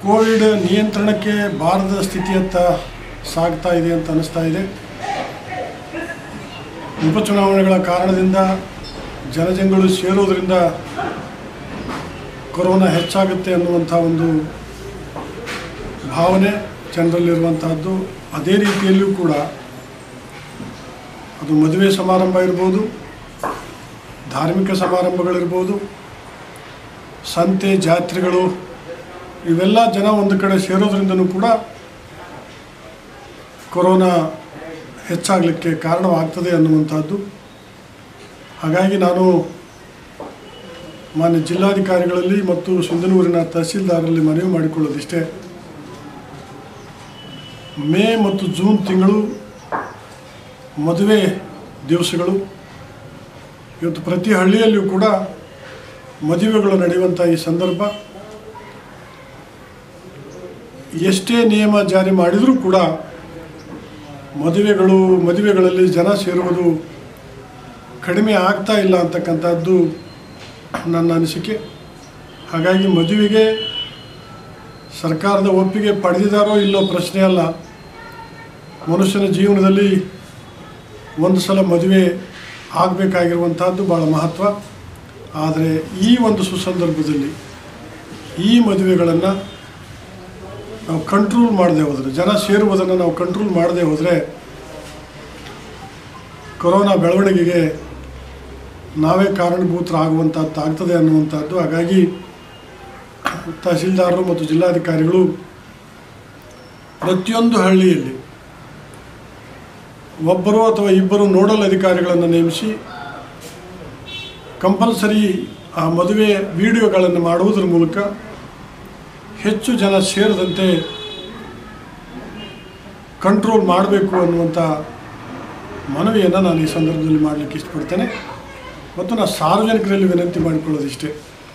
Covid ನಿಯಂತ್ರಣಕ್ಕೆ ಬಾರದ ಸ್ಥಿತಿಯತ್ತ ಸಾಗ್ತಾ ಇದೆ ಅಂತ ಅನಿಸ್ತಾ ಇದೆ ಉಪಚುನಾವಣೆಗಳ ಕಾರಣದಿಂದ ಜನಜಂಗುಳಿ ಸೇರೋದ್ರಿಂದ ಕೊರೋನಾ ಹೆಚ್ಚಾಗುತ್ತೆ ಅನ್ನುವಂಥ ಒಂದು ಭಾವನೆ ಜನರಲ್ಲಿರುವಂತಹದ್ದು ಅದೇ ರೀತಿಯಲ್ಲಿಯೂ ಕೂಡ ಅದು ಮದುವೆ ಸಮಾರಂಭ ಇರ್ಬೋದು ಧಾರ್ಮಿಕ ಸಮಾರಂಭಗಳಿರ್ಬೋದು ಸಂತೆ ಜಾತ್ರೆಗಳು ಇವೆಲ್ಲ ಜನ ಒಂದು ಕಡೆ ಸೇರೋದ್ರಿಂದನೂ ಕೂಡ ಕೊರೋನಾ ಹೆಚ್ಚಾಗಲಿಕ್ಕೆ ಕಾರಣವಾಗ್ತದೆ ಅನ್ನುವಂಥದ್ದು ಹಾಗಾಗಿ ನಾನು ಮಾನ್ಯ ಜಿಲ್ಲಾಧಿಕಾರಿಗಳಲ್ಲಿ ಮತ್ತು ಸಿಂಧನೂರಿನ ತಹಸೀಲ್ದಾರರಲ್ಲಿ ಮನವಿ ಮಾಡಿಕೊಳ್ಳೋದಿಷ್ಟೇ ಮೇ ಮತ್ತು ಜೂನ್ ತಿಂಗಳು ಮದುವೆ ದಿವಸಗಳು ಇವತ್ತು ಪ್ರತಿ ಹಳ್ಳಿಯಲ್ಲಿಯೂ ಕೂಡ ಮದುವೆಗಳು ನಡೆಯುವಂಥ ಈ ಸಂದರ್ಭ ಎಷ್ಟೇ ನಿಯಮ ಜಾರಿ ಮಾಡಿದರೂ ಕೂಡ ಮದುವೆಗಳು ಮದುವೆಗಳಲ್ಲಿ ಜನ ಸೇರುವುದು ಕಡಿಮೆ ಆಗ್ತಾ ಇಲ್ಲ ಅಂತಕ್ಕಂಥದ್ದು ನನ್ನ ಅನಿಸಿಕೆ ಹಾಗಾಗಿ ಮದುವೆಗೆ ಸರ್ಕಾರದ ಒಪ್ಪಿಗೆ ಪಡೆದಿದ್ದಾರೋ ಇಲ್ಲೋ ಪ್ರಶ್ನೆ ಅಲ್ಲ ಮನುಷ್ಯನ ಜೀವನದಲ್ಲಿ ಒಂದು ಸಲ ಮದುವೆ ಆಗಬೇಕಾಗಿರುವಂಥದ್ದು ಭಾಳ ಮಹತ್ವ ಆದರೆ ಈ ಒಂದು ಸುಸಂದರ್ಭದಲ್ಲಿ ಈ ಮದುವೆಗಳನ್ನು ನಾವು ಕಂಟ್ರೋಲ್ ಮಾಡದೆ ಹೋದರೆ ಜನ ಸೇರುವುದನ್ನು ನಾವು ಕಂಟ್ರೋಲ್ ಮಾಡದೆ ಹೋದರೆ ಕೊರೋನಾ ಬೆಳವಣಿಗೆಗೆ ನಾವೇ ಕಾರಣಭೂತರಾಗುವಂಥದ್ದು ಆಗ್ತದೆ ಅನ್ನುವಂಥದ್ದು ಹಾಗಾಗಿ ತಹಸೀಲ್ದಾರರು ಮತ್ತು ಜಿಲ್ಲಾಧಿಕಾರಿಗಳು ಪ್ರತಿಯೊಂದು ಹಳ್ಳಿಯಲ್ಲಿ ಒಬ್ಬರು ಅಥವಾ ಇಬ್ಬರು ನೋಡಲ್ ಅಧಿಕಾರಿಗಳನ್ನು ನೇಮಿಸಿ ಕಂಪಲ್ಸರಿ ಆ ಮದುವೆ ವಿಡಿಯೋಗಳನ್ನು ಮಾಡುವುದರ ಮೂಲಕ ಹೆಚ್ಚು ಜನ ಸೇರದಂತೆ ಕಂಟ್ರೋಲ್ ಮಾಡಬೇಕು ಅನ್ನುವಂಥ ಮನವಿಯನ್ನು ನಾನು ಈ ಸಂದರ್ಭದಲ್ಲಿ ಮಾಡಲಿಕ್ಕೆ ಇಷ್ಟಪಡ್ತೇನೆ ಮತ್ತು ನಾನು ಸಾರ್ವಜನಿಕರಲ್ಲಿ ವಿನಂತಿ ಮಾಡಿಕೊಳ್ಳೋದಿಷ್ಟೇ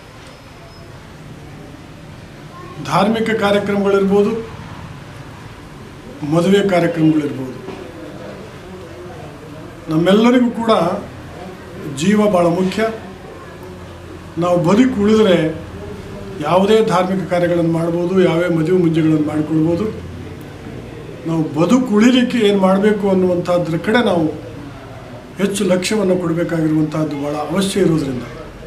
ಧಾರ್ಮಿಕ ಕಾರ್ಯಕ್ರಮಗಳಿರ್ಬೋದು ಮದುವೆ ಕಾರ್ಯಕ್ರಮಗಳಿರ್ಬೋದು ನಮ್ಮೆಲ್ಲರಿಗೂ ಕೂಡ ಜೀವ ಭಾಳ ಮುಖ್ಯ ನಾವು ಬದುಕು ಉಳಿದರೆ ಯಾವುದೇ ಧಾರ್ಮಿಕ ಕಾರ್ಯಗಳನ್ನು ಮಾಡ್ಬೋದು ಯಾವ್ಯಾವ ಮದುವೆ ಮುಂಜೆಗಳನ್ನು ಮಾಡಿಕೊಳ್ಬೋದು ನಾವು ಬದುಕು ಉಳಿಲಿಕ್ಕೆ ಏನು ಮಾಡಬೇಕು ಅನ್ನುವಂಥದ್ರ ಕಡೆ ನಾವು ಹೆಚ್ಚು ಲಕ್ಷ್ಯವನ್ನು ಕೊಡಬೇಕಾಗಿರುವಂಥದ್ದು ಭಾಳ ಅವಶ್ಯ ಇರೋದ್ರಿಂದ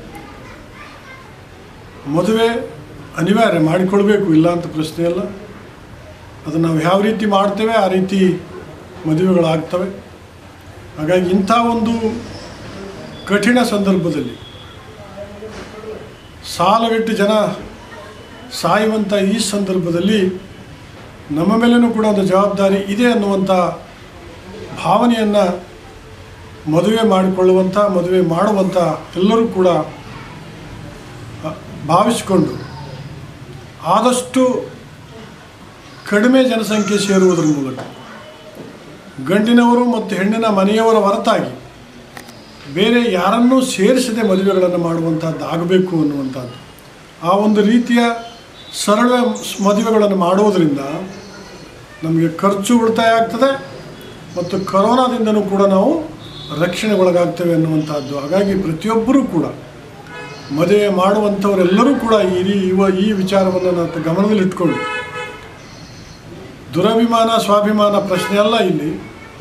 ಮದುವೆ ಅನಿವಾರ್ಯ ಮಾಡಿಕೊಳ್ಬೇಕು ಇಲ್ಲ ಅಂತ ಪ್ರಶ್ನೆ ಅಲ್ಲ ಅದನ್ನು ನಾವು ಯಾವ ರೀತಿ ಮಾಡ್ತೇವೆ ಆ ರೀತಿ ಮದುವೆಗಳಾಗ್ತವೆ ಹಾಗಾಗಿ ಇಂಥ ಒಂದು ಕಠಿಣ ಸಂದರ್ಭದಲ್ಲಿ ಸಾಲಗಟ್ಟಿ ಜನ ಸಾಯುವಂಥ ಈ ಸಂದರ್ಭದಲ್ಲಿ ನಮ್ಮ ಮೇಲೇನೂ ಕೂಡ ಒಂದು ಜವಾಬ್ದಾರಿ ಇದೆ ಅನ್ನುವಂಥ ಭಾವನೆಯನ್ನು ಮದುವೆ ಮಾಡಿಕೊಳ್ಳುವಂಥ ಮದುವೆ ಮಾಡುವಂಥ ಎಲ್ಲರೂ ಕೂಡ ಅ, ಭಾವಿಸಿಕೊಂಡು ಆದಷ್ಟು ಕಡಿಮೆ ಜನಸಂಖ್ಯೆ ಸೇರುವುದರ ಮೂಲಕ ಗಂಡಿನವರು ಮತ್ತು ಹೆಣ್ಣಿನ ಮನೆಯವರ ಹೊರತಾಗಿ ಬೇರೆ ಯಾರನ್ನೂ ಸೇರಿಸದೆ ಮದುವೆಗಳನ್ನು ಮಾಡುವಂಥದ್ದು ಆಗಬೇಕು ಅನ್ನುವಂಥದ್ದು ಆ ಒಂದು ರೀತಿಯ ಸರಳ ಮದುವೆಗಳನ್ನು ಮಾಡುವುದರಿಂದ ನಮಗೆ ಖರ್ಚು ಉಳಿತಾಯ ಆಗ್ತದೆ ಮತ್ತು ಕರೋನಾದಿಂದನೂ ಕೂಡ ನಾವು ರಕ್ಷಣೆಗೊಳಗಾಗ್ತೇವೆ ಅನ್ನುವಂಥದ್ದು ಹಾಗಾಗಿ ಪ್ರತಿಯೊಬ್ಬರೂ ಕೂಡ ಮದುವೆ ಮಾಡುವಂಥವರೆಲ್ಲರೂ ಕೂಡ ಈ ರೀ- ಇವ ಈ ವಿಚಾರವನ್ನು ನಾವು ಗಮನದಲ್ಲಿಟ್ಕೊಂಡು ದುರಭಿಮಾನ ಸ್ವಾಭಿಮಾನ ಪ್ರಶ್ನೆ ಅಲ್ಲ ಇಲ್ಲಿ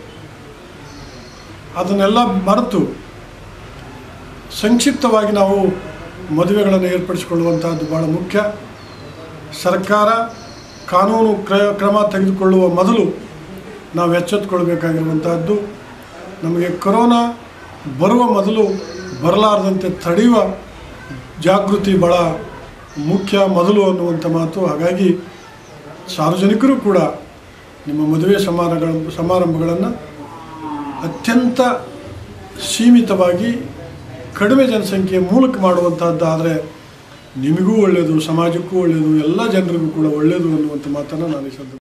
ಅದನ್ನೆಲ್ಲ ಮರೆತು ಸಂಕ್ಷಿಪ್ತವಾಗಿ ನಾವು ಮದುವೆಗಳನ್ನು ಏರ್ಪಡಿಸಿಕೊಳ್ಳುವಂತಹದ್ದು ಭಾಳ ಮುಖ್ಯ ಸರ್ಕಾರ ಕಾನೂನು ಕ್ರ ಕ್ರಮ ತೆಗೆದುಕೊಳ್ಳುವ ಮೊದಲು ನಾವು ಎಚ್ಚೆತ್ತುಕೊಳ್ಬೇಕಾಗಿರುವಂತಹದ್ದು ನಮಗೆ ಕೊರೋನಾ ಬರುವ ಮೊದಲು ಬರಲಾರದಂತೆ ತಡೆಯುವ ಜಾಗೃತಿ ಭಾಳ ಮುಖ್ಯ ಮೊದಲು ಅನ್ನುವಂಥ ಮಾತು ಹಾಗಾಗಿ ಸಾರ್ವಜನಿಕರು ಕೂಡ ನಿಮ್ಮ ಮದುವೆ ಸಮಾರಂಭಗಳ ಸಮಾರಂಭಗಳನ್ನು ಅತ್ಯಂತ ಸೀಮಿತವಾಗಿ ಕಡಿಮೆ ಜನಸಂಖ್ಯೆಯ ಮೂಲಕ ಮಾಡುವಂತಹದ್ದಾದರೆ ನಿಮಗೂ ಒಳ್ಳೆಯದು ಸಮಾಜಕ್ಕೂ ಒಳ್ಳೆಯದು ಎಲ್ಲ ಜನರಿಗೂ ಕೂಡ ಒಳ್ಳೆಯದು ಅನ್ನುವಂಥ ಮಾತನ್ನು ನಾನು ಈ ಸಂದರ್ಭ